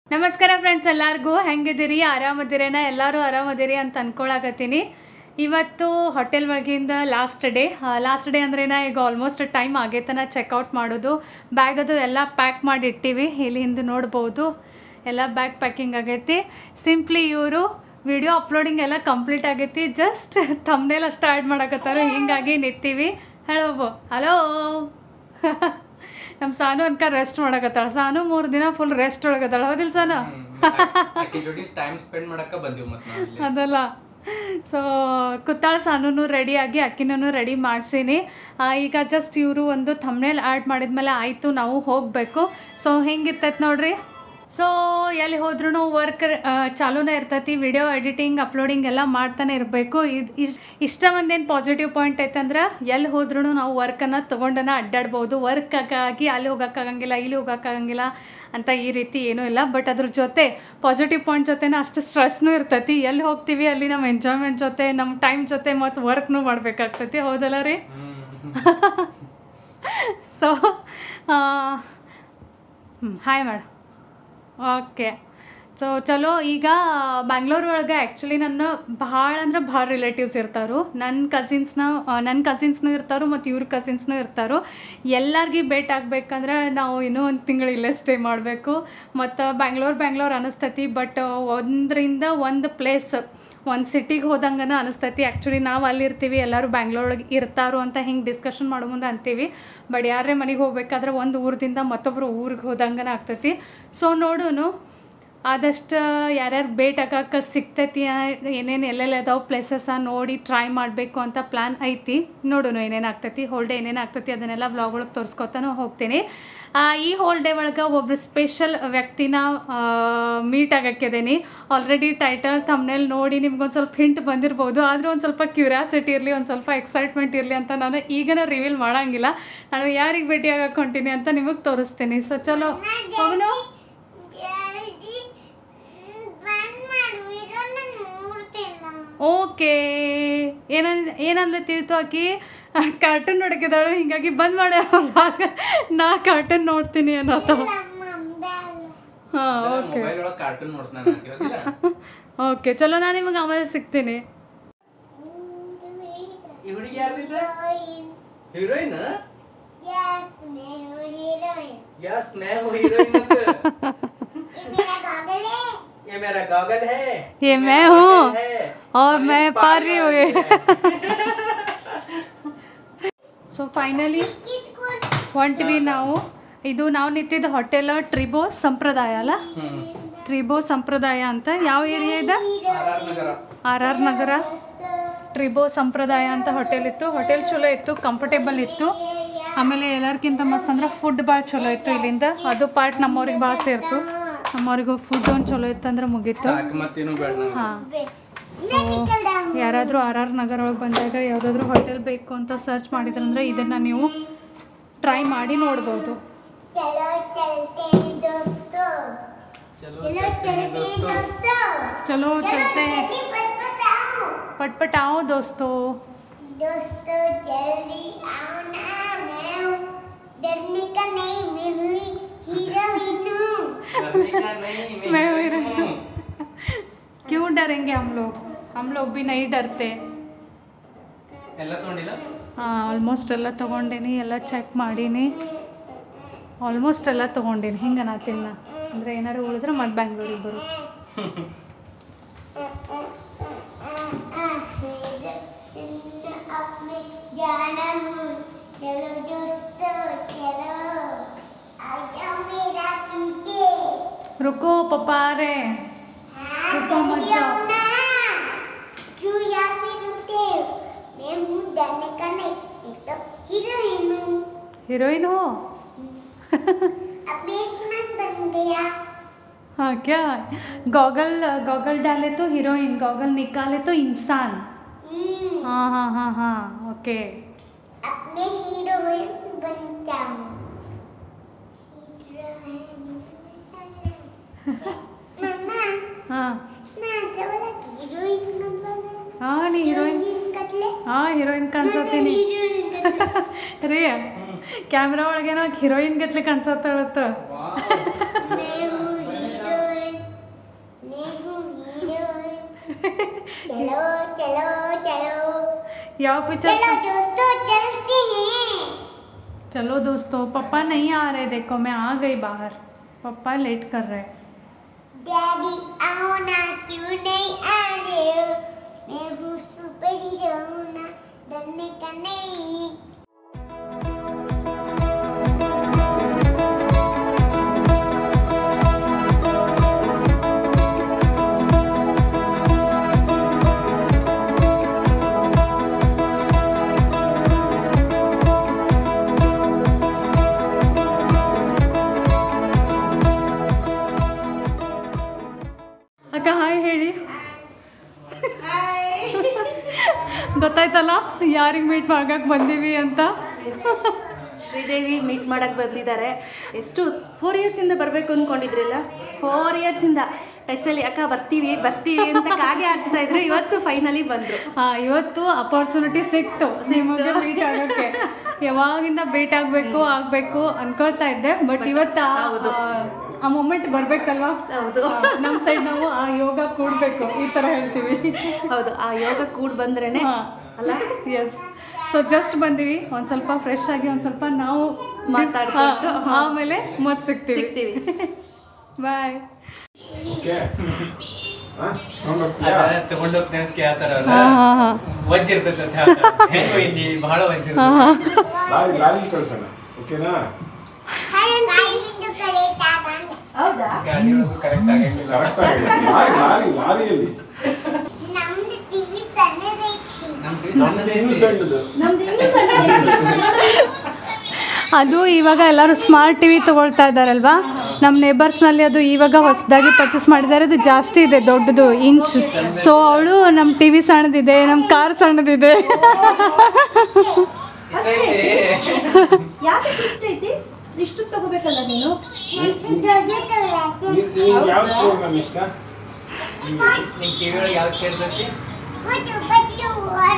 ನಮಸ್ಕಾರ ಫ್ರೆಂಡ್ಸ್ ಎಲ್ಲರಿಗೂ ಹೆಂಗಿದ್ದೀರಿ ಆರಾಮದಿರೇನ ಎಲ್ಲರೂ ಆರಾಮದಿರಿ ಅಂತ ಅನ್ಕೊಳಕತ್ತೀನಿ ಇವತ್ತು ಹೋಟೆಲ್ ಒಳಗಿಂದ ಲಾಸ್ಟ್ ಡೇ ಲಾಸ್ಟ್ ಡೇ ಅಂದ್ರೇನ ಈಗ ಆಲ್ಮೋಸ್ಟ್ ಟೈಮ್ ಆಗೈತನ ಚೆಕ್ಔಟ್ ಮಾಡೋದು ಬ್ಯಾಗ್ ಅದು ಎಲ್ಲ ಪ್ಯಾಕ್ ಮಾಡಿ ಇಟ್ಟಿವಿ ಇಲ್ಲಿ ಹಿಂದೆ ನೋಡ್ಬೋದು ಎಲ್ಲ ಬ್ಯಾಗ್ ಪ್ಯಾಕಿಂಗ್ ಆಗೈತಿ ಸಿಂಪ್ಲಿ ಇವರು ವಿಡಿಯೋ ಅಪ್ಲೋಡಿಂಗ್ ಎಲ್ಲ ಕಂಪ್ಲೀಟ್ ಆಗೈತಿ ಜಸ್ಟ್ ತಮ್ಮನೇಲಿ ಅಷ್ಟು ಆ್ಯಡ್ ಮಾಡಕತ್ತಾರ ಹಿಂಗಾಗಿ ನಿಂತೀವಿ ಹೇಳೋಬು ಹಲೋ ನಮ್ಮ ಸಾನು ಅನ್ಕ ರೆಸ್ಟ್ ಮಾಡಕತ್ತಾಳ ಸಾನು ಮೂರು ದಿನ ಫುಲ್ ರೆಸ್ಟ್ ಒಳಗತ್ತಾಳ ಹೌದಿಲ್ಲ ಸಾನು ಆಕಿ ಜೊತೆ ಟೈಮ್ ಸ್ಪೆಂಡ್ ಮಾಡಕ್ಕ ಬಂದೀವಿ ಮತ್ತೆ ನಾವು ಇಲ್ಲಿ ಅದಲ್ಲ ಸೊ ಕುತ್ತಾಳ ಸಾನು ರೆಡಿಯಾಗಿ ಅಕ್ಕಿನೂ ರೆಡಿ ಮಾಡಿಸೀನಿ ಈಗ ಜಸ್ಟ್ ಇವರು ಒಂದು ಥಮ್ನೇಲ್ ಆ್ಯಡ್ ಮಾಡಿದ್ಮೇಲೆ ಆಯಿತು ನಾವು ಹೋಗಬೇಕು ಸೊ ಹೆಂಗಿರ್ತೈತೆ ನೋಡ್ರಿ ಸೊ ಎಲ್ಲಿ ಹೋದ್ರೂ ವರ್ಕ್ ಚಾಲೂನೇ ಇರ್ತೈತಿ ವಿಡಿಯೋ ಎಡಿಟಿಂಗ್ ಅಪ್ಲೋಡಿಂಗ್ ಎಲ್ಲ ಮಾಡ್ತಾನೆ ಇರಬೇಕು ಇದು ಇಷ್ಟ ಇಷ್ಟ ಒಂದೇನು ಪಾಸಿಟಿವ್ ಪಾಯಿಂಟ್ ಐತಂದ್ರೆ ಎಲ್ಲಿ ಹೋದ್ರೂ ನಾವು ವರ್ಕನ್ನು ತೊಗೊಂಡನ ಅಡ್ಡಾಡ್ಬೋದು ವರ್ಕ್ ಆಗಿ ಅಲ್ಲಿ ಹೋಗೋಕ್ಕಾಗಂಗಿಲ್ಲ ಇಲ್ಲಿ ಹೋಗೋಕ್ಕಾಗಂಗಿಲ್ಲ ಅಂತ ಈ ರೀತಿ ಏನೂ ಇಲ್ಲ ಬಟ್ ಅದ್ರ ಜೊತೆ ಪಾಸಿಟಿವ್ ಪಾಯಿಂಟ್ ಜೊತೆನ ಅಷ್ಟು ಸ್ಟ್ರೆಸ್ನೂ ಇರ್ತೈತಿ ಎಲ್ಲಿ ಹೋಗ್ತೀವಿ ಅಲ್ಲಿ ನಮ್ಮ ಎಂಜಾಯ್ಮೆಂಟ್ ಜೊತೆ ನಮ್ಮ ಟೈಮ್ ಜೊತೆ ಮತ್ತು ವರ್ಕ್ನೂ ಮಾಡಬೇಕಾಗ್ತೈತಿ ಹೌದಲ್ಲ ರೀ hmm. So hi madam okay so ಚಲೋ ಈಗ ಬ್ಯಾಂಗ್ಳೂರ್ ಒಳಗೆ ಆ್ಯಕ್ಚುಲಿ ನನ್ನ ಭಾಳ ಅಂದ್ರೆ ಭಾಳ ರಿಲೇಟಿವ್ಸ್ ಇರ್ತಾರು ನನ್ನ ಕಸಿನ್ಸ್ನ ನನ್ನ ಕಸಿನ್ಸ್ನೂ ಇರ್ತಾರೋ ಮತ್ತು ಇವ್ರ ಕಸಿನ್ಸ್ನೂ ಇರ್ತಾರೋ ಎಲ್ಲರಿಗೂ ಭೇಟಿ ಆಗ್ಬೇಕಂದ್ರೆ ನಾವು ಇನ್ನೂ ಒಂದು ತಿಂಗಳು ಇಲ್ಲೇ ಸ್ಟೇ ಮಾಡಬೇಕು ಮತ್ತು ಬ್ಯಾಂಗ್ಳೂರ್ ಬ್ಯಾಂಗ್ಳೂರ್ ಅನ್ನಿಸ್ತೈತಿ ಬಟ್ ಒಂದರಿಂದ ಒಂದು ಪ್ಲೇಸ್ ಒಂದು ಸಿಟಿಗೆ ಹೋದಂಗನ ಅನಿಸ್ತೈತಿ ಆ್ಯಕ್ಚುಲಿ ನಾವು ಅಲ್ಲಿರ್ತೀವಿ ಎಲ್ಲರೂ ಬ್ಯಾಂಗ್ಳೂರೊಳಗೆ ಇರ್ತಾರೋ ಅಂತ ಹಿಂಗೆ ಡಿಸ್ಕಷನ್ ಮಾಡೋ ಮುಂದೆ ಅಂತೀವಿ ಬಟ್ ಯಾರೇ ಮನೆಗೆ ಹೋಗ್ಬೇಕಾದ್ರೆ ಒಂದು ಊರದಿಂದ ಮತ್ತೊಬ್ಬರು ಊರಿಗೆ ಹೋದಂಗನ ಆಗ್ತೈತಿ ಸೊ ನೋಡೋನು ಆದಷ್ಟು ಯಾರ್ಯಾರು ಭೇಟಿ ಆಗಕ್ಕೆ ಸಿಗ್ತೈತಿ ಏನೇನು ಎಲ್ಲೆಲ್ಲಿ ಅದಾವೆ ಪ್ಲೇಸಸ್ಸ ನೋಡಿ ಟ್ರೈ ಮಾಡಬೇಕು ಅಂತ ಪ್ಲ್ಯಾನ್ ಐತಿ ನೋಡೋಣ ಏನೇನು ಆಗ್ತೈತಿ ಹೋಲ್ ಡೇ ಏನೇನು ಆಗ್ತೈತಿ ಅದನ್ನೆಲ್ಲ ವ್ಲಾಗ್ ಒಳಗೆ ತೋರಿಸ್ಕೊತಾನು ಹೋಗ್ತೀನಿ ಆ, ಈ ಹೋಲ್ ಡೇ ಒಳಗೆ ಒಬ್ರು ಸ್ಪೆಷಲ್ ವ್ಯಕ್ತಿನ ಮೀಟ್ ಆಗಕ್ಕಿದ್ದೀನಿ ಆಲ್ರೆಡಿ ಟೈಟಲ್ ತಮ್ಮನೇಲಿ ನೋಡಿ ನಿಮ್ಗೊಂದು ಸ್ವಲ್ಪ ಹಿಂಟ್ ಬಂದಿರ್ಬೋದು ಆದರೂ ಒಂದು ಸ್ವಲ್ಪ ಕ್ಯೂರಿಯಾಸಿಟಿ ಇರಲಿ ಒಂದು ಸ್ವಲ್ಪ ಎಕ್ಸೈಟ್ಮೆಂಟ್ ಇರಲಿ ಅಂತ ನಾನು ಈಗನ ರಿವೀಲ್ ಮಾಡೋಂಗಿಲ್ಲ ನಾನು ಯಾರಿಗೆ ಭೇಟಿ ಆಗಕ್ಕೆ ಹೊಂಟೀನಿ ಅಂತ ನಿಮಗೆ ತೋರಿಸ್ತೀನಿ ಸೊ ಚಲೋ ಹೋಗೋಣ ಜಲ್ದಿ ಬಂದ್ ಮಾಡುವಿರೋ ನಾನು ನೋಡ್ತಿಲ್ಲ ಓಕೆ ಏನಂದ ಏನಂದ ತಿಳ್ತು ಆಕಿ ಕಾರ್ಟೂನ್ ನೋಡಕಿದ್ದಾಳು ಹಿಂಗಾಗಿ ಬಂದ್ ಮಾಡ ನಾ ಕಾರ್ಟೂನ್ ನೋಡ್ತೀನಿ ಅನ್ನೋದು ಹಾಂ ಓಕೆ ಮೊಬೈಲ್ ಒಳಗೆ ಕಾರ್ಟೂನ್ ನೋಡ್ತಾನೆ ಅಂತೀವಲ್ಲ ಓಕೆ ಚಲೋ ನಾನು ನಿಮಗೆ ಆಮೇಲೆ ಸಿಗ್ತೀನಿ ಈ ಹುಡುಗಿ ಯಾರ್ದಿದೆ ಹೀರೋಯಿನ್ यस मैं हूँ हीरोइन ये मेरा गॉगल है ये मैं गॉगल हूँ है, और ये मैं पार रही हूँ ये है। ಸೊ ಫೈನಲಿ ಹೊಂಟ್ವಿ ನಾವು ಇದು ನಾವು ನಿಂತಿದ್ದ ಹೋಟೆಲ್ ಟ್ರಿಬೋ ಸಂಪ್ರದಾಯ ಅಲ್ಲ ಹ್ಮ್ ಟ್ರಿಬೋ ಸಂಪ್ರದಾಯ ಅಂತ ಯಾವ ಏರಿಯಾ ಇದೆ R R Nagar R R Nagar Treebo Sampradaya ಅಂತ ಹೋಟೆಲ್ ಇತ್ತು ಹೋಟೆಲ್ ಚಲೋ ಇತ್ತು ಕಂಫರ್ಟೇಬಲ್ ಇತ್ತು ಆಮೇಲೆ ಎಲ್ಲರಿಗಿಂತ ಮಸ್ತ್ ಅಂದ್ರೆ ಫುಡ್ ಭಾಳ ಚಲೋ ಇತ್ತು ಇಲ್ಲಿಂದ ಅದು ಪಾರ್ಟ್ ನಮ್ಮವ್ರಿಗೆ ಭಾಳ ಸೇರ್ತು ನಮ್ಮವ್ರಿಗೂ ಫುಡ್ ಒಂದು ಚಲೋ ಇತ್ತು ಅಂದ್ರೆ ಮುಗೀತು ಸಾಕು ಮತ್ತೇನು ಬೇಡ ನಾವು ಹಾಂ ಯಾರಾದರೂ ಆರ್ ಆರ್ ನಗರ ಒಳಗೆ ಬಂದಾಗ ಯಾವುದಾದ್ರೂ ಹೋಟೆಲ್ ಬೇಕು ಅಂತ ಸರ್ಚ್ ಮಾಡಿದ್ರಂದ್ರೆ ಇದನ್ನು ನೀವು ಟ್ರೈ ಮಾಡಿ ನೋಡ್ಬೋದು चलो चलते हैं दोस्तों ಚಲೋ चलो चलते हैं दोस्तों ಚಲೋ ಚಲತೆ जल्दी बत बताओ ಪಟ್ ಪಟ್ आओ दोस्तों दोस्तों जल्दी आओ ना मैं हूँ डरने का नहीं मैं हुई हीरोइन हूँ करने का नहीं मैं मैं हीरोइन हीरोइन हूँ क्यों डरेंगे हम लोग हम लोग भी नहीं डरते ಎಲ್ಲ ತಗೊಂಡಿಲ್ಲ ಹಾಂ ಆಲ್ಮೋಸ್ಟ್ ಎಲ್ಲ ತೊಗೊಂಡೀನಿ ಎಲ್ಲ ಚೆಕ್ ಮಾಡೀನಿ ಆಲ್ಮೋಸ್ಟ್ ಎಲ್ಲ ತೊಗೊಂಡೀನಿ ಹಿಂಗೆ ನಾತಿನ್ನ ಅಂದರೆ ಏನಾರು ಉಳಿದ್ರೆ ಮತ್ತೆ ಬ್ಯಾಂಗ್ಳೂರಿಗೆ ಬರು अब मैं जाना हूँ चलो दोस्तों चलो आ जाओ मेरा पीछे रुको पप्पा आ रहे हैं हाँ, रुको मत जल्दी जाओ। आओ ना क्यों यहाँ पे रुकते हो मैं हूँ डरने का नहीं मैं तो हीरोइन हूँ हीरोइन हो अब मैं स्मार्ट बन गया हाँ क्या गॉगल गॉगल डाले तो हीरोइन गॉगल निकाले तो इंसान हम्म, हाँ हाँ हाँ हाँ ओके अब मैं हीरोइन बन जाऊँ मम्मा हाँ ನಾ ಅದ್ರೊಳಗೆ ಹೀರೋಯಿನ್ ಬಂದದ ಹಾಂ ನೀ ಹೀರೋಯಿನ್ ಕತ್ಲೆ ಹಾಂ ಹೀರೋಯಿನ್ ಕಾಣಿಸತ್ತೀನಿ ರೀ ಕ್ಯಾಮ್ರಾ ಒಳಗೇನೋ ಹೀರೋಯಿನ್ ಗತ್ಲೆ ಕಾಣಿಸತ್ತಳತ್ತ ವಾವ್ मैं हूँ हीरोइन चलो चलो चलो ಯಾವ ಪಿಕ್ಚರ್ चलो दोस्तों चलते हैं चलो दोस्तों पापा नहीं आ रहे देखो मैं आ गई बाहर पापा लेट कर रहे डैडी आओ ना क्यों नहीं आ रहे हो मैं हूँ सुपर हीरो ना डरने का नहीं ಅಕ್ಕ ಹಾಯ್ ಹೇಳಿ ಗೊತ್ತಾಯ್ತಲ್ಲ ಯಾರಿಗೆ ಮೀಟ್ ಮಾಡಕ್ಕೆ ಬಂದೀವಿ ಅಂತ ಶ್ರೀದೇವಿ ಮೀಟ್ ಮಾಡಕ್ಕೆ ಬಂದಿದ್ದಾರೆ ಎಷ್ಟು ಫೋರ್ ಇಯರ್ಸಿಂದ ಬರಬೇಕು ಅಂದ್ಕೊಂಡಿದ್ರಲ್ಲ ಫೋರ್ ಇಯರ್ಸಿಂದ ಟಚಲ್ಲಿ ಅಕ್ಕ ಬರ್ತೀವಿ ಬರ್ತೀವಿ ಅಂತ ಕಾಗೆ ಆರಿಸ್ತಾ ಇದ್ರು ಇವತ್ತು ಫೈನಲಿ ಬಂದರು ಹಾ ಇವತ್ತು ಅಪರ್ಚುನಿಟಿ ಸಿಕ್ತು ನಿಮಗೆ ಮೀಟ್ ಆಗೋಕ್ಕೆ ಯಾವಾಗಿಂದ ಭೇಟಿ ಆಗಬೇಕು ಆಗಬೇಕು ಅನ್ಕೊಳ್ತಾ ಇದ್ದೆ ಬಟ್ ಇವತ್ತು ಆ- ಆ- ಆ ಮೂಮೆಂಟ್ ಬರ್ಬೇಕಲ್ವಾ ಹೌದು ನಮ್ಮ ಸೈಡ್ ನಾವು ಆ ಯೋಗ ಕೂಡಬೇಕು ಈ ಥರ ಹೇಳ್ತೀವಿ ಹೌದು ಆ ಯೋಗ ಕೂಡ್ ಬಂದ್ರೇನೆ ಅಲ್ಲ ಎಸ್ ಸೊ ಜಸ್ಟ್ ಬಂದೀವಿ ಒಂದು ಸ್ವಲ್ಪ ಫ್ರೆಶ್ ಆಗಿ ಒಂದು ಸ್ವಲ್ಪ ನಾವು ಮಾತಾಡ್ಕೊಂಡು, ಹಾ, ಆಮೇಲೆ ಮತ್ತೆ ಸಿಗ್ತೀವಿ ಸಿಗ್ತೀವಿ ಬಾಯ್ ಓಕೆ ಹಾಂ ಅದ ತಗೊಂಡ್ ಹೋಗ್ತೇನೆ ಅಂತ ಕೇಳ್ತಾರಲ್ಲ ಹಾಂ ಹಾಂ ಹಾಂ ವಜ್ಜ ಇರ್ತೈತೆ ಅಂತ ಹೇಳ್ತಾರೆ ಹೆಂಗೋ ಇಲ್ಲಿ ಬಹಳ ವಜ್ಜ ಇರ್ತೈತೆ ಲಾರಿ ಲಾರಿ ಕಳ್ಸೋಣ ಓಕೆನಾ ಗಾಳಿಯಿಂದ ಕರೀತಾಗ ಹೌದಾ ಗಾಡಿ ಕರೆಕ್ಟ್ ಆಗಂಗಿಲ್ಲ ಕರೆಕ್ಟ್ ಆಗಿದೆ ಲಾರಿ ಲಾರಿ ಲಾರಿಯಲ್ಲಿ ನಮ್ದು ಟಿವಿ ಸಣ್ಣದೈತಿ ನಮ್ ಪ್ರೀತಿ ಸಣ್ಣದೇ ಇನ್ನೂ ಐತಿ. ಸಣ್ಣದು ನಮ್ದು ಇನ್ನೂ ಸಣ್ಣದೇ ಅದು ಇವಾಗ ಎಲ್ಲರೂ ಸ್ಮಾರ್ಟ್ ಟಿ ವಿ ತೊಗೊಳ್ತಾ ಇದ್ದಾರಲ್ವಾ ನಮ್ಮ ನೇಬರ್ಸ್ನಲ್ಲಿ ಅದು ಇವಾಗ ಹೊಸದಾಗಿ ಪರ್ಚೇಸ್ ಮಾಡಿದ್ದಾರೆ ಅದು ಜಾಸ್ತಿ ಇದೆ ದೊಡ್ಡದು ಇಂಚ್ ಸೊ ಅವಳು ನಮ್ಮ ಟಿ ವಿ ಸಣ್ಣದಿದೆ ನಮ್ಮ ಕಾರ್ ಸಣ್ಣದಿದೆ ಇಷ್ಟ ಐತಿ. ಯಾಕೆ ಇಷ್ಟ ಐತಿ ಇಷ್ಟು ತಗೋಬೇಕಲ್ಲ ನೀನು ದೊಡ್ಡ ತೊಗೊಳತ್ತೆ ನಿಮ್ಗೆ ಯಾವ ಪ್ರೋಗ್ರಾಮ್ ಇಷ್ಟ ನಿಮ್ ಟಿವಿ ಒಳಗೆ ಯಾವ ಸೇರ್ತೈತಿ ಮತ್ತು ಬಟ್ಲು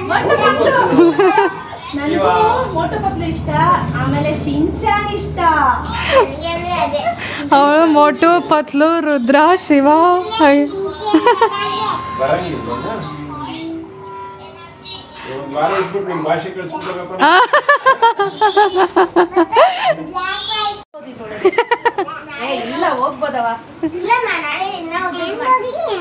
ಶಿವ ನನಗೂ ಮೋಟು ಪತ್ಲು ಇಷ್ಟ ಆಮೇಲೆ ಶಿಂಚಾನ್ ಇಷ್ಟ ಅದೇ ಅವಳು ಮೋಟು ಪತ್ಲು ರುದ್ರ ಶಿವ ಅಯ್ಯ್. ಬರಂಗಿಲ್ವಲ್ಲ ಒಂದು ವಾರ ಇಟ್ಬಿಟ್ಟು ನಿಮ್ಮ ಭಾಷೆ ಕಳಿಸ್ಬಿಡ್ಬೇಕಪ್ಪ ಏ ಇಲ್ಲ ಹೋಗ್ಬೋದವ ಇಲ್ಲ ನಾನು ನಾವು ಬೆಂಗಳೂರಿಗೆ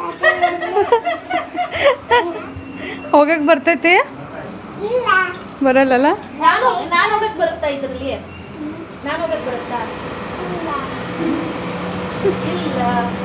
ಹೋಗಕ್ಕೆ ಬರ್ತೈತಿ ಇಲ್ಲ ಬರಲ್ಲಲ್ಲ ನಾನು ನಾನು ಹೋಗಕ್ ಬರುತ್ತಾ ಇದ್ರಲ್ಲಿ ನಾನು ಹೋಗಕ್ ಬರುತ್ತಾ ಇಲ್ಲ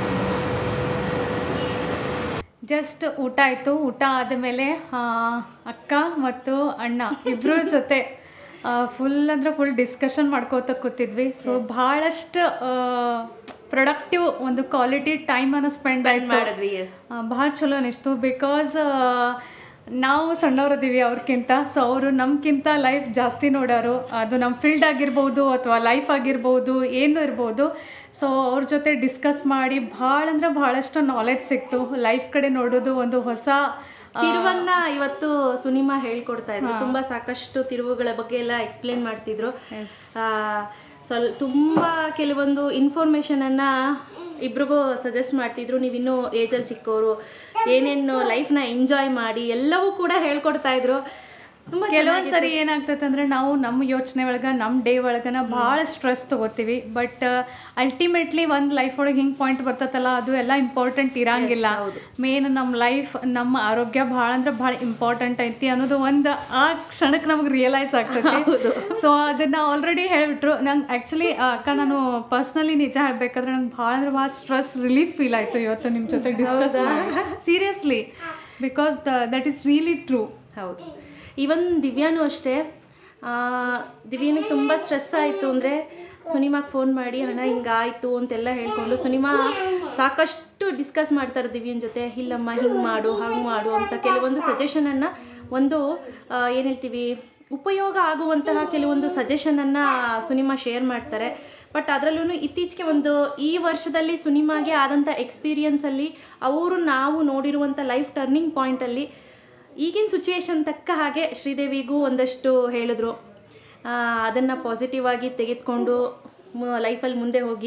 ಜಸ್ಟ್ ಊಟ ಆಯಿತು ಊಟ ಆದಮೇಲೆ ಅಕ್ಕ ಮತ್ತು ಅಣ್ಣ ಇಬ್ಬರ ಜೊತೆ ಫುಲ್ ಅಂದ್ರೆ ಫುಲ್ ಡಿಸ್ಕಷನ್ ಮಾಡ್ಕೋತ ಕೂತಿದ್ವಿ ಸೊ ಭಾಳಷ್ಟು ಪ್ರೊಡಕ್ಟಿವ್ ಒಂದು ಕ್ವಾಲಿಟಿ ಟೈಮನ್ನು ಸ್ಪೆಂಡ್ ಆಯ್ತು ಮಾಡಿದ್ವಿ ಎಸ್ ಭಾಳ ಚಲೋ ಅನಿಸ್ತು ಬಿಕಾಸ್ ನಾವು ಸಣ್ಣವ್ರದೀವಿ ಅವ್ರಿಗಿಂತ ಸೊ ಅವರು ನಮ್ಗಿಂತ ಲೈಫ್ ಜಾಸ್ತಿ ನೋಡೋರು ಅದು ನಮ್ಮ ಫೀಲ್ಡ್ ಆಗಿರ್ಬೋದು ಅಥವಾ ಲೈಫ್ ಆಗಿರ್ಬೋದು ಏನು ಇರ್ಬೋದು ಸೊ ಅವ್ರ ಜೊತೆ ಡಿಸ್ಕಸ್ ಮಾಡಿ ಭಾಳ ಅಂದ್ರೆ ಭಾಳಷ್ಟು ನಾಲೆಜ್ ಸಿಕ್ತು ಲೈಫ್ ಕಡೆ ನೋಡೋದು ಒಂದು ಹೊಸ ತಿರುವನ್ನ ಇವತ್ತು ಸುನಿಮಾ ಹೇಳ್ಕೊಡ್ತಾ ಇದ್ರು ತುಂಬಾ ಸಾಕಷ್ಟು ತಿರುವುಗಳ ಬಗ್ಗೆ ಎಲ್ಲ ಎಕ್ಸ್ಪ್ಲೇನ್ ಮಾಡ್ತಿದ್ರು ಆ, ಸ್ವಲ್ ತುಂಬಾ ಕೆಲವೊಂದು ಇನ್ಫಾರ್ಮೇಶನ್ ಅನ್ನ ಇಬ್ರಿಗೂ ಸಜೆಸ್ಟ್ ಮಾಡ್ತಿದ್ರು ನೀವಿನ್ನೂ ಏಜಲ್ಲಿ ಚಿಕ್ಕವರು ಏನೇನು ಲೈಫ್ನ ಎಂಜಾಯ್ ಮಾಡಿ ಎಲ್ಲವೂ ಕೂಡ ಹೇಳ್ಕೊಡ್ತಾ ಇದ್ರು ತುಂಬಾ ಕೆಲವೊಂದು ಸರಿ ಏನಾಗ್ತೈತೆ ಅಂದ್ರೆ ನಾವು ನಮ್ಮ ಯೋಚನೆ ಒಳಗೆ ನಮ್ಮ ಡೇ ಒಳಗನ ಭಾಳ ಸ್ಟ್ರೆಸ್ ತೊಗೋತೀವಿ ಬಟ್ ಅಲ್ಟಿಮೇಟ್ಲಿ ಒಂದು ಲೈಫ್ ಒಳಗೆ ಹಿಂಗೆ ಪಾಯಿಂಟ್ ಬರ್ತೈತಲ್ಲ ಅದು ಎಲ್ಲ ಇಂಪಾರ್ಟೆಂಟ್ ಇರಂಗಿಲ್ಲ ಮೇನ್ ನಮ್ಮ ಲೈಫ್ ನಮ್ಮ ಆರೋಗ್ಯ ಭಾಳ ಅಂದ್ರೆ ಭಾಳ ಇಂಪಾರ್ಟೆಂಟ್ ಐತಿ ಅನ್ನೋದು ಒಂದು ಆ ಕ್ಷಣಕ್ಕೆ ನಮಗೆ ರಿಯಲೈಸ್ ಆಗ್ತೈತಿ ಸೊ ಅದನ್ನ ಆಲ್ರೆಡಿ ಹೇಳಿಬಿಟ್ರು ನಂಗೆ ಆ್ಯಕ್ಚುಲಿ ಅಕ್ಕ ನಾನು ಪರ್ಸ್ನಲಿ ನಿಜ ಹೇಳ್ಬೇಕಾದ್ರೆ ನಂಗೆ ಭಾಳ ಅಂದ್ರೆ ಭಾಳ ಸ್ಟ್ರೆಸ್ ರಿಲೀಫ್ ಫೀಲ್ ಆಯಿತು ಇವತ್ತು ನಿಮ್ಮ ಜೊತೆ discuss seriously because the that is really true ಹೌದು ಈವನ್ ದಿವ್ಯಾನು ಅಷ್ಟೇ ಆ, ದಿವ್ಯಾನಿಗೆ ತುಂಬ ಸ್ಟ್ರೆಸ್ ಆಯಿತು ಅಂದರೆ ಸುನಿಮಾಗೆ ಫೋನ್ ಮಾಡಿ ಅಣ್ಣ ಹಿಂಗಾಯಿತು ಅಂತೆಲ್ಲ ಹೇಳ್ಕೊಂಡು ಸುನಿಮಾ ಸಾಕಷ್ಟು ಡಿಸ್ಕಸ್ ಮಾಡ್ತಾರೆ ದಿವ್ಯನ ಜೊತೆ ಇಲ್ಲಮ್ಮ ಹಿಂಗೆ ಮಾಡು ಹಂಗೆ ಮಾಡು ಅಂತ ಕೆಲವೊಂದು ಸಜೆಷನನ್ನು ಒಂದು ಏನು ಹೇಳ್ತೀವಿ ಉಪಯೋಗ ಆಗುವಂತಹ ಕೆಲವೊಂದು ಸಜೆಷನನ್ನು ಸುನಿಮಾ ಶೇರ್ ಮಾಡ್ತಾರೆ ಬಟ್ ಅದರಲ್ಲೂ ಇತ್ತೀಚೆಗೆ ಒಂದು ಈ ವರ್ಷದಲ್ಲಿ ಸುನಿಮಾಗೆ ಆದಂಥ ಎಕ್ಸ್ಪೀರಿಯನ್ಸಲ್ಲಿ ಅವರು ನಾವು ನೋಡಿರುವಂಥ ಲೈಫ್ ಟರ್ನಿಂಗ್ ಪಾಯಿಂಟಲ್ಲಿ ಈಗಿನ ಸಿಚುವೇಶನ್ ತಕ್ಕ ಹಾಗೆ ಶ್ರೀದೇವಿಗೂ ಒಂದಷ್ಟು ಹೇಳಿದ್ರು ಅದನ್ನು ಪಾಸಿಟಿವ್ ಆಗಿ ತೆಗೆದುಕೊಂಡು ಲೈಫಲ್ಲಿ ಮುಂದೆ ಹೋಗಿ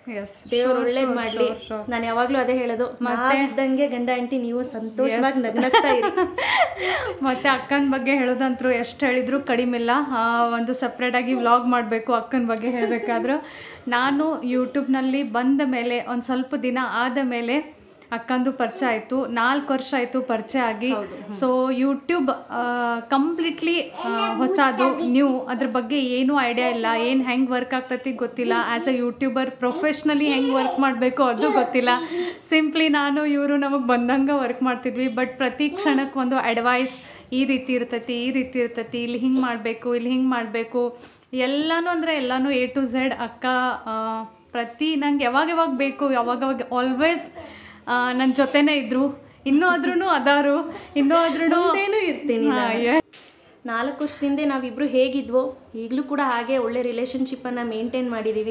Yes, ದೇವ್ರು sure, ಒಳ್ಳೇದ್ sure, ಮಾಡ್ಲಿ sure, sure. ನಾನು ಯಾವಾಗ್ಲೂ ಅದೇ ಹೇಳೋದು ಮತ್ತೆ? ಇದ್ದಂಗೆ ಗಂಡ ಹೆಂಡತಿ ನೀವು ಸಂತೋಷವಾಗಿ ನಗ್ನಗ್ತಾ ಇರಿ ಮತ್ತು ಅಕ್ಕನ ಬಗ್ಗೆ ಹೇಳೋದಂತರೂ ಎಷ್ಟು ಹೇಳಿದ್ರು ಕಡಿಮೆಲ್ಲ ಆ, ಒಂದು ಸಪ್ರೇಟಾಗಿ ವ್ಲಾಗ್ ಮಾಡಬೇಕು ಅಕ್ಕನ ಬಗ್ಗೆ ಹೇಳಬೇಕಾದ್ರೆ ನಾನು ಯೂಟ್ಯೂಬ್ನಲ್ಲಿ ಬಂದ ಮೇಲೆ ಒಂದು ಸ್ವಲ್ಪ ದಿನ ಆದ ಮೇಲೆ ಅಕ್ಕಂದು ಪರಿಚಯ ಆಯಿತು ನಾಲ್ಕು ವರ್ಷ ಆಯಿತು ಪರಿಚಯ ಆಗಿ ಸೊ ಯೂಟ್ಯೂಬ್ ಕಂಪ್ಲೀಟ್ಲಿ ಹೊಸದು ನ್ಯೂ ಅದ್ರ ಬಗ್ಗೆ ಏನೂ ಐಡಿಯಾ ಇಲ್ಲ ಏನು ಹೆಂಗೆ ವರ್ಕ್ ಆಗ್ತೈತಿ ಗೊತ್ತಿಲ್ಲ ಆ್ಯಸ್ ಅ ಯೂಟ್ಯೂಬರ್ ಪ್ರೊಫೆಷ್ನಲಿ ಹೆಂಗೆ ವರ್ಕ್ ಮಾಡಬೇಕು ಅದು ಗೊತ್ತಿಲ್ಲ ಸಿಂಪ್ಲಿ ನಾನು ಇವರು ನಮಗೆ ಬಂದಂಗೆ ವರ್ಕ್ ಮಾಡ್ತಿದ್ವಿ ಬಟ್ ಪ್ರತಿ ಕ್ಷಣಕ್ಕೆ ಒಂದು ಅಡ್ವೈಸ್ ಈ ರೀತಿ ಇರ್ತೈತಿ ಈ ರೀತಿ ಇರ್ತೈತಿ ಇಲ್ಲಿ ಹಿಂಗೆ ಮಾಡಬೇಕು ಇಲ್ಲಿ ಹಿಂಗೆ ಮಾಡಬೇಕು ಎಲ್ಲನೂ ಅಂದರೆ ಎಲ್ಲನೂ ಎ ಟು ಝೆಡ್ ಅಕ್ಕ ಆ, ಪ್ರತಿ ನಂಗೆ ಯಾವಾಗ ಯಾವಾಗ ಬೇಕು ಯಾವಾಗ ಯಾವಾಗ ಆಲ್ವೇಸ್ ನನ್ನ ಜೊತೆನೇ ಇದ್ದರು ಇನ್ನೂ ಆದ್ರೂ ಅದಾರು ಇನ್ನೂ ಆದ್ರೂ ಮುಂದೇನೂ ಇರ್ತೀನಿ ನಾನು. ನಾಲ್ಕು ವರ್ಷದಿಂದ ನಾವಿಬ್ರು ಹೇಗಿದ್ವೋ ಈಗಲೂ ಕೂಡ ಹಾಗೆ ಒಳ್ಳೆ ರಿಲೇಶನ್ಶಿಪ್ಪನ್ನು ಮೇಂಟೈನ್ ಮಾಡಿದ್ದೀವಿ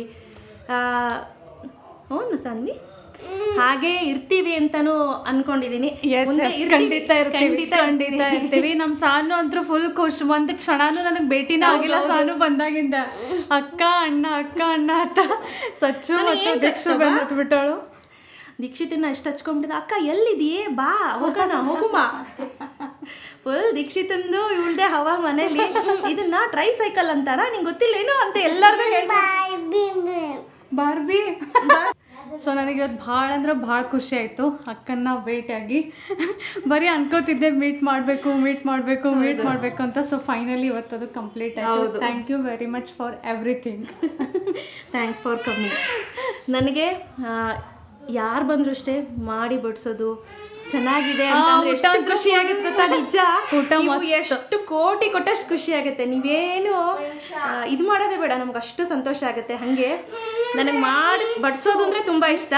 ಹ್ಞೂ ಸಾನ್ವಿ ಹಾಗೆ ಇರ್ತೀವಿ ಅಂತಾನೂ ಅನ್ಕೊಂಡಿದ್ದೀನಿ ಎಸ್ ಮುಂದೆ ಎಸ್ ಇರ್ತೀವಿ. ಖಂಡಿತ ಇರ್ತೀವಿ ಖಂಡಿತ ಇರ್ತೀವಿ ನಮ್ಮ ಸಾನು ಅಂತೂ ಫುಲ್ ಖುಷ್ ಒಂದು ಕ್ಷಣನೂ ನನಗೆ ಭೇಟಿನೇ ಆಗಿಲ್ಲ ಸಾನು ಬಂದಾಗಿಂದ ಅಕ್ಕ ಅಣ್ಣ ಅಕ್ಕ ಅಣ್ಣ ಅಂತ ಸಚ್ಚು ಮತ್ತು ದೀಕ್ಷು ಬಂದು ಹತ್ಬಿಟ್ಟಳು ದೀಕ್ಷಿತನ ಅಷ್ಟು ಹಚ್ಕೊಂಡ್ಬಿಟ್ಟಿದ್ದ ಅಕ್ಕ ಎಲ್ಲಿದೆಯೇ ಬಾ ಹೋಗೋಣ ಹೋಗುಮ ಫುಲ್ ದೀಕ್ಷಿತಂದು ಇವಳ್ದೆ ಹವಾ ಮನೇಲಿ ಇದನ್ನ ಟ್ರೈ ಸೈಕಲ್ ಅಂತಾರ ನಿಂಗೆ ಗೊತ್ತಿಲ್ಲೇನೋ ಅಂತ ಎಲ್ಲರಿಗೂ ಹೇಳ್ತಾರೆ ಬಾರ್ಬಿ ಸೊ ನನಗೆ ಇವತ್ತು ಭಾಳ ಅಂದ್ರೆ ಭಾಳ ಖುಷಿ ಆಯಿತು ಅಕ್ಕನ್ನ ಭೇಟಿಯಾಗಿ ಬರೀ ಅನ್ಕೋತಿದ್ದೆ ಮೀಟ್ ಮಾಡಬೇಕು ಮೀಟ್ ಮಾಡಬೇಕು ಮೀಟ್ ಮಾಡಬೇಕು ಅಂತ ಸೊ ಫೈನಲಿ ಇವತ್ತು ಅದು ಕಂಪ್ಲೀಟ್ ಆಯಿತು thank you very much for everything thanks for coming ನನಗೆ ಯಾರು ಬಂದ್ರು ಅಷ್ಟೇ ಮಾಡಿ ಬಡಿಸೋದು ಚೆನ್ನಾಗಿದೆ ಅಂತಂದ್ರೆ ಊಟ ಎಷ್ಟು ಅಂತೂ ಖುಷಿ ಆಗುತ್ತೆ ಗೊತ್ತಾ ನಿಜ ಊಟ ನೀವು ಮಸ್ತ್. ಎಷ್ಟು ಕೋಟಿ ಕೊಟ್ಟಷ್ಟು ಖುಷಿ ಆಗುತ್ತೆ ನೀವೇನು ಇದು ಮಾಡೋದೇ ಬೇಡ ನಮ್ಗೆ ಅಷ್ಟು ಸಂತೋಷ ಆಗುತ್ತೆ ಹಾಗೆ ನನಗೆ ಮಾಡಿ ಬಡಿಸೋದು ಅಂದರೆ ತುಂಬ ಇಷ್ಟ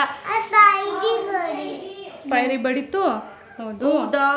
ಪೈರಿ ಬಡಿತು ಹೌದು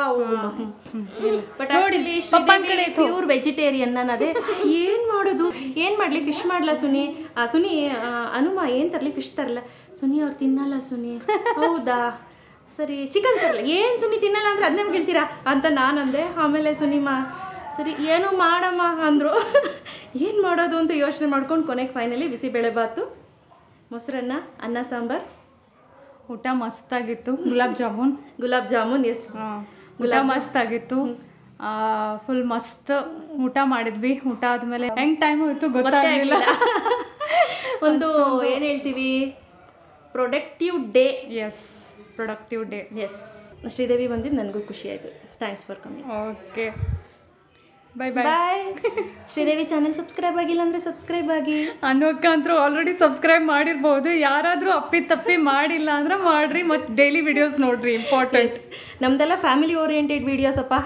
ಬಟ್ ನೋಡಿ, ಆಕ್ಚುಲಿ ಪಪ್ಪನ್ ಕಡೆ ಇತ್ತು. ಪ್ಯೂರ್ ವೆಜಿಟೇರಿಯನ್ ನಾನು ಅದೇ ಏನು ಮಾಡೋದು ಏನು ಮಾಡಲಿ ಫಿಶ್ ಮಾಡ್ಲಾ ಸುನಿ ಆ, ಸುನಿ ಆ, ಹನುಮ ಏನು ತರಲಿ ಫಿಶ್ ತರಲ್ಲ ಸುನಿ ಅವ್ರು ತಿನ್ನಲ್ಲ ಸುನಿ ಹೌದಾ ಸರಿ ಚಿಕನ್ ತರಲ್ಲ ಏನು ಸುನಿ ತಿನ್ನಲ್ಲ ಅಂದ್ರೆ ಅದನ್ನೇ ಹೇಳ್ತೀರಾ ಅಂತ ನಾನು ಅಂದೆ ಆಮೇಲೆ ಸುನಿಮ ಸರಿ ಏನೋ ಮಾಡಮ್ಮ ಅಂದರು ಏನು ಮಾಡೋದು ಅಂತ ಯೋಚನೆ ಮಾಡ್ಕೊಂಡು ಕೊನೆಗೆ ಫೈನಲಿ ಬಿಸಿಬೇಳೆಬಾತು ಮೊಸರನ್ನ ಅನ್ನ ಸಾಂಬಾರ್ ಊಟ ಮಸ್ತಾಗಿತ್ತು ಗುಲಾಬ್ ಜಾಮೂನ್ ಗುಲಾಬ್ ಜಾಮೂನ್ ಎಸ್ ಊಟ ಮಸ್ತ್ ಆಗಿತ್ತು ಫುಲ್ ಮಸ್ತ್ ಊಟ ಮಾಡಿದ್ವಿ ಊಟ ಆದ್ಮೇಲೆ ಹೆಂಗ್ ಟೈಮ್ ಹೋಯ್ತು ಗೊತ್ತಾಗಲಿಲ್ಲ ಒಂದು ಏನು ಹೇಳ್ತೀವಿ productive day yes productive day yes Sridevi ಬಂದಿದ್ದು ನನಗೂ ಖುಷಿ ಆಯಿತು thanks for coming okay bye bye bye Sridevi channel subscribe ಆಗಿಲ್ಲ ಅಂದರೆ ಸಬ್ಸ್ಕ್ರೈಬ್ ಆಗಿ ಅನ್ನೋಕ್ಕ ಅಂತೂ ಆಲ್ರೆಡಿ ಸಬ್ಸ್ಕ್ರೈಬ್ ಮಾಡಿರ್ಬೋದು ಯಾರಾದರೂ ಅಪ್ಪಿ ತಪ್ಪಿ ಮಾಡಿಲ್ಲ ಅಂದ್ರೆ ಮಾಡ್ರಿ ಮತ್ತು ಡೈಲಿ ವಿಡಿಯೋಸ್ ನೋಡ್ರಿ ಇಂಪಾರ್ಟೆಂಟ್ ನಮ್ದೆಲ್ಲ ಫ್ಯಾಮಿಲಿ ಓರಿಯೆಂಟೆಡ್ ವೀಡಿಯೋಸ್ ಅಪ್ಪ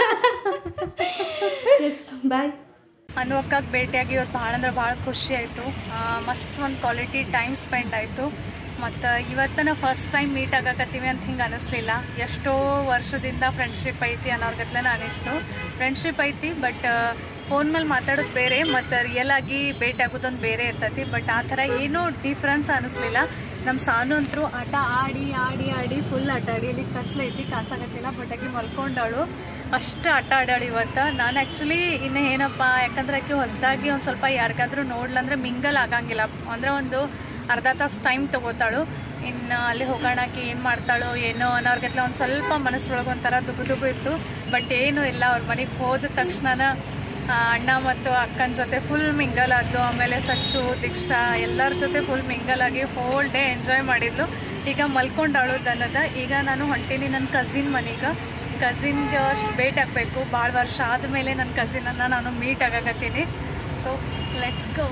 ಎಸ್ ಬಾಯ್ ಅನ್ವಕ್ಕಕ್ಕೆ ಭೇಟಿಯಾಗಿ ಇವತ್ತು ಭಾಳ ಅಂದ್ರೆ ಭಾಳ ಖುಷಿ ಆಯಿತು ಮಸ್ತ್ ಒಂದು ಕ್ವಾಲಿಟಿ ಟೈಮ್ ಸ್ಪೆಂಡ್ ಆಯಿತು ಮತ್ತು ಇವತ್ತನ ಫಸ್ಟ್ ಟೈಮ್ ಮೀಟ್ ಆಗಕತ್ತೀವಿ ಅಂತ ಹಿಂಗೆ ಅನಿಸ್ಲಿಲ್ಲ ಎಷ್ಟೋ ವರ್ಷದಿಂದ ಫ್ರೆಂಡ್ಶಿಪ್ ಐತಿ ಅನ್ನೋರ್ಗತ್ಲನ ಅನಿಸ್ತು ಫ್ರೆಂಡ್ಶಿಪ್ ಐತಿ ಬಟ್ ಫೋನ್ ಮೇಲೆ ಮಾತಾಡೋದು ಬೇರೆ ಮತ್ತು ರಿಯಲ್ ಆಗಿ ಭೇಟಿ ಆಗೋದೊಂದು ಬೇರೆ ಇರ್ತೈತಿ ಬಟ್ ಆ ಥರ ಏನೂ ಡಿಫ್ರೆನ್ಸ್ ಅನಿಸ್ಲಿಲ್ಲ ನಮ್ಮ ಸಾನು ಅಂತರೂ ಆಟ ಆಡಿ ಆಡಿ ಆಡಿ ಫುಲ್ ಆಟ ಆಡಿ ಇಲ್ಲಿ ಕತ್ಲೈತಿ ಕಾಚಾಗತ್ತಿಲ್ಲ ಬಟ್ ಆಕಿ ಮಲ್ಕೊಂಡಾಳು ಅಷ್ಟು ಆಟ ಆಡಾಳು ಇವತ್ತು ನಾನು ಆ್ಯಕ್ಚುಲಿ ಇನ್ನು ಏನಪ್ಪ ಯಾಕಂದ್ರೆ ಆಕೆ ಹೊಸದಾಗಿ ಒಂದು ಸ್ವಲ್ಪ ಯಾರಿಗಾದ್ರೂ ನೋಡ್ಲಂದ್ರೆ ಮಿಂಗಲ್ ಆಗಂಗಿಲ್ಲ ಅಂದರೆ ಒಂದು ಅರ್ಧ ತಾಸು ಟೈಮ್ ತೊಗೋತಾಳು ಇನ್ನು ಅಲ್ಲಿ ಹೋಗೋಣಕ್ಕೆ ಏನು ಮಾಡ್ತಾಳೋ ಏನೋ ಅನ್ನೋರ್ಗತ್ಲೆ ಒಂದು ಸ್ವಲ್ಪ ಮನಸ್ಸೊಳಗೆ ಒಂಥರ ದುಗು ದುಗು ಇತ್ತು ಬಟ್ ಏನೂ ಇಲ್ಲ ಅವ್ರ ಮನೆಗೆ ಹೋದ ತಕ್ಷಣ ಅಣ್ಣ ಮತ್ತು ಅಕ್ಕನ ಜೊತೆ ಫುಲ್ ಮಿಂಗಲ್ ಆದ್ಲು ಆಮೇಲೆ ಸಚ್ಚು ದೀಕ್ಷಾ ಎಲ್ಲರ ಜೊತೆ ಫುಲ್ ಮಿಂಗಲ್ ಆಗಿ ಹೋಲ್ ಡೇ ಎಂಜಾಯ್ ಮಾಡಿದ್ಲು ಈಗ ಮಲ್ಕೊಂಡಾಳು ದನದ ಈಗ ನಾನು ಹೊಂಟೀನಿ ನನ್ನ ಕಸಿನ್ ಮನೆಗೆ ಕಸಿನ್ಗೆ ಅಷ್ಟು ಭೇಟಿ ಆಗಬೇಕು ಭಾಳ ವರ್ಷ ಆದಮೇಲೆ ನನ್ನ ಕಸಿನನ್ನು ನಾನು ಮೀಟ್ ಆಗಕತ್ತೀನಿ ಸೊ ಲೆಟ್ಸ್ ಗೋ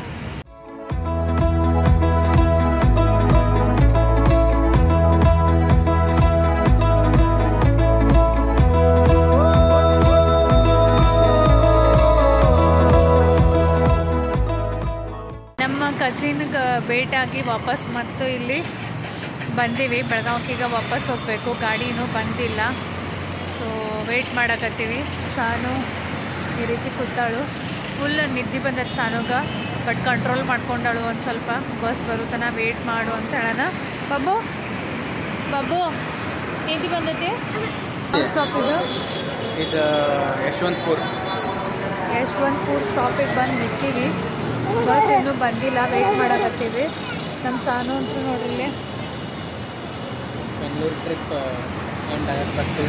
ನಮ್ಮ ಕಸಿನ್ಗೆ ಭೇಟಿಯಾಗಿ ವಾಪಸ್ ಮತ್ತು ಇಲ್ಲಿ ಬಂದೀವಿ ಬೆಳಗಾವಿಗೆ ವಾಪಸ್ ಹೋಗಬೇಕು ಗಾಡಿನೂ ಬಂದಿಲ್ಲ ಸೊ ವೆಯ್ಟ್ ಮಾಡಕತ್ತೀವಿ ಸಾನು ಈ ರೀತಿ ಕೂತಾಳು ಫುಲ್ ನಿದ್ದೆ ಬಂದದ್ದು ಸಾನುಗ ಬಟ್ ಕಂಟ್ರೋಲ್ ಮಾಡ್ಕೊಂಡಾಳು ಒಂದು ಸ್ವಲ್ಪ ಬಸ್ ಬರುತ್ತನ ವೇಟ್ ಮಾಡು ಅಂತ ಹೇಳೋಣ ಬಾಬು ಬಾಬು ನಿದ್ದೆ ಬಂದೈತಿ ಸ್ಟಾಪ್ ಇದು ಇದು ಯಶವಂತಪುರ್ ಯಶವಂತಪುರ ಸ್ಟಾಪಿಗೆ ಬಂದು ನಿಂತೀವಿ ಬಸ್ ಇನ್ನೂ ಬಂದಿಲ್ಲ ವೆಯ್ಟ್ ಮಾಡಕತ್ತೀವಿ ನಮ್ಮ ಸಾನು ಅಂತೂ ನೋಡ್ರಿ ಇಲ್ಲಿ ಬೆಂಗಳೂರು ಟ್ರಿಪ್ ಎಂಡ್ ಆಗಕ್ಕೆ ಬರ್ತೀವಿ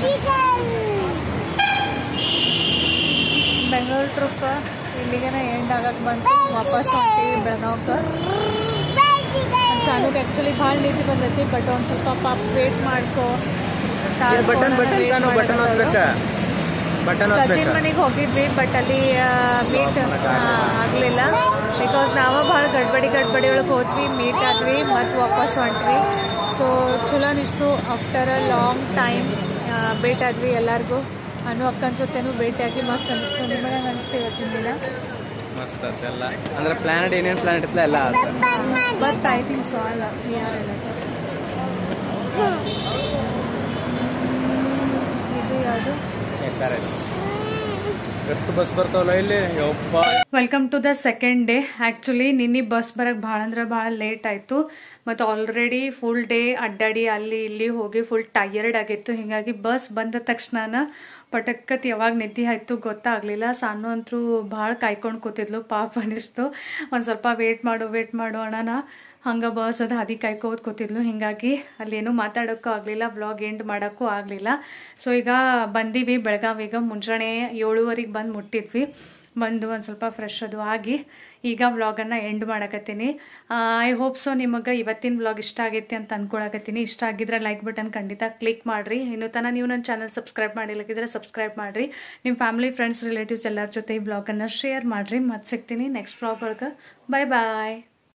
ಬೆಂಗಳೂರು ಟ್ರಿಪ್ ಇಲ್ಲಿಗೆನ ಎಂಡ್ ಆಗಕ್ಕೆ ಬಂತು ವಾಪಸ್ ಹೊಂಟೀವಿ ಬೆಳಗಾವ್ಗೆ ಸಾನುಗೆ ಆ್ಯಕ್ಚುಲಿ ಭಾಳ ನಿದ್ದೆ ಬಂದೈತಿ ಬಟ್ ಒಂದು ಸ್ವಲ್ಪ ಪಾಪ ವೇಟ್ ಮಾಡ್ಕೊ ಬಟನ್ ಬಟನ್ ಸಾನು ಬಟನ್ ಓದ್ಬೇಕ ಬಟನ್ ಕಸಿನ್ ಓದ್ಬೇಕ ಮನೆಗೆ ಹೋಗಿದ್ವಿ ಬಟ್ ಅಲ್ಲಿ ಮೀಟ್ ಆಗಲಿಲ್ಲ ಬಿಕಾಸ್ ನಾವು ಭಾಳ ಗಡ್ಬಡಿ ಗಡ್ಬಡಿ ಒಳಗೆ ಹೋದ್ವಿ ಮೀಟ್ ಆದ್ವಿ ಮತ್ತು ವಾಪಸ್ ಹೊಂಟ್ವಿ ಸೊ ಚಲೋ ಅನಿಸ್ತು ಆಫ್ಟರ್ ಅ ಲಾಂಗ್ ಟೈಮ್ ಭೇಟಿ ಆದ್ವಿ ಎಲ್ಲರಿಗೂ ಅನು ಅಕ್ಕನ ಜೊತೆನೂ ಭೇಟಿಯಾಗಿ ಮಸ್ತ್ ಅನಿಸ್ತು ನಿಮಗೆ ಅನಿಸ್ತು ಇವತ್ತಿನ ದಿನ ಮಸ್ತ್ ಅದೆಲ್ಲ ಅಂದ್ರೆ ಪ್ಲಾನೆಟ್ ಏನೇನು ಪ್ಲಾನೆಟ್ ಇತ್ತಲ್ಲ ಎಲ್ಲ ಆತ ಬಟ್ ಐ ಥಿಂಕ್ ಸೊ ಅಲ್ಲ ಯಾರೆಲ್ಲ ಇದು ಯಾವುದು ಎಸ್ ಆರ್ ಎಸ್ ಎಷ್ಟು ಬಸ್ ಬರ್ತಾವಲ್ಲ ಇಲ್ಲಿ ಯಪ್ಪ welcome to the second day actually ನಿನ್ನೆ ಬಸ್ ಬರೋಕ್ಕೆ ಭಾಳ ಅಂದ್ರೆ ಭಾಳ ಲೇಟ್ ಆಯಿತು ಮತ್ತು ಆಲ್ರೆಡಿ ಫುಲ್ ಡೇ ಅಡ್ಡಾಡಿ ಅಲ್ಲಿ ಇಲ್ಲಿ ಹೋಗಿ ಫುಲ್ ಟಯರ್ಡ್ ಆಗಿತ್ತು ಹೀಗಾಗಿ ಬಸ್ ಬಂದ ತಕ್ಷಣ ಪಟಕ್ಕತ್ ಯಾವಾಗ ನಿದ್ದೆ ಆಯಿತು ಗೊತ್ತಾಗಲಿಲ್ಲ ಸಾನು ಅಂತೂ ಭಾಳ ಕಾಯ್ಕೊಂಡು ಕೂತಿದ್ಲು ಪಾಪ ಅನಿಸ್ತು ಒಂದು ಸ್ವಲ್ಪ ವೇಟ್ ಮಾಡು ವೇಟ್ ಮಾಡು ಅಣ್ಣನ ಹಂಗೆ ಬಸ್ ಅದು ಹಾದಿ ಕಾಯ್ಕೋದು ಕೂತಿದ್ಲು ಹೀಗಾಗಿ ಅಲ್ಲೇನೂ ಮಾತಾಡೋಕ್ಕೂ ಆಗಲಿಲ್ಲ ವ್ಲಾಗ್ ಎಂಡ್ ಮಾಡೋಕ್ಕೂ ಆಗಲಿಲ್ಲ ಸೊ ಈಗ ಬಂದೀವಿ ಬೆಳಗಾವಿಗೆ ಮುಂಜಾನೆ ಏಳುವರೆಗೆ ಬಂದು ಮುಟ್ಟಿದ್ವಿ ಬಂದು ಒಂದು ಸ್ವಲ್ಪ ಫ್ರೆಶ್ ಅದು ಆಗಿ ಈಗ ವ್ಲಾಗನ್ನು ಎಂಡ್ ಮಾಡಕತ್ತೀನಿ ಐ ಹೋಪ್ ಸೊ ನಿಮಗೆ ಇವತ್ತಿನ ವ್ಲಾಗ್ ಇಷ್ಟ ಆಗೈತಿ ಅಂತ ಅಂದ್ಕೊಳಕತ್ತೀನಿ ಇಷ್ಟ ಆಗಿದ್ರೆ ಲೈಕ್ ಬಟನ್ ಖಂಡಿತ ಕ್ಲಿಕ್ ಮಾಡಿರಿ ಇನ್ನು ತನಕ ನೀವು ನನ್ನ ಚಾನಲ್ ಸಬ್ಸ್ಕ್ರೈಬ್ ಮಾಡಿಲ್ಲಕ್ಕಿದ್ರೆ ಸಬ್ಸ್ಕ್ರೈಬ್ ಮಾಡಿರಿ ನಿಮ್ಮ ಫ್ಯಾಮಿಲಿ ಫ್ರೆಂಡ್ಸ್ ರಿಲೇಟಿವ್ಸ್ ಎಲ್ಲರ ಜೊತೆ ಈ ವ್ಲಾಗನ್ನು ಶೇರ್ ಮಾಡಿರಿ ಮತ್ತೆ ಸಿಗ್ತೀನಿ ನೆಕ್ಸ್ಟ್ ವ್ಲಾಗ್ ಒಳಗೆ ಬಾಯ್ ಬಾಯ್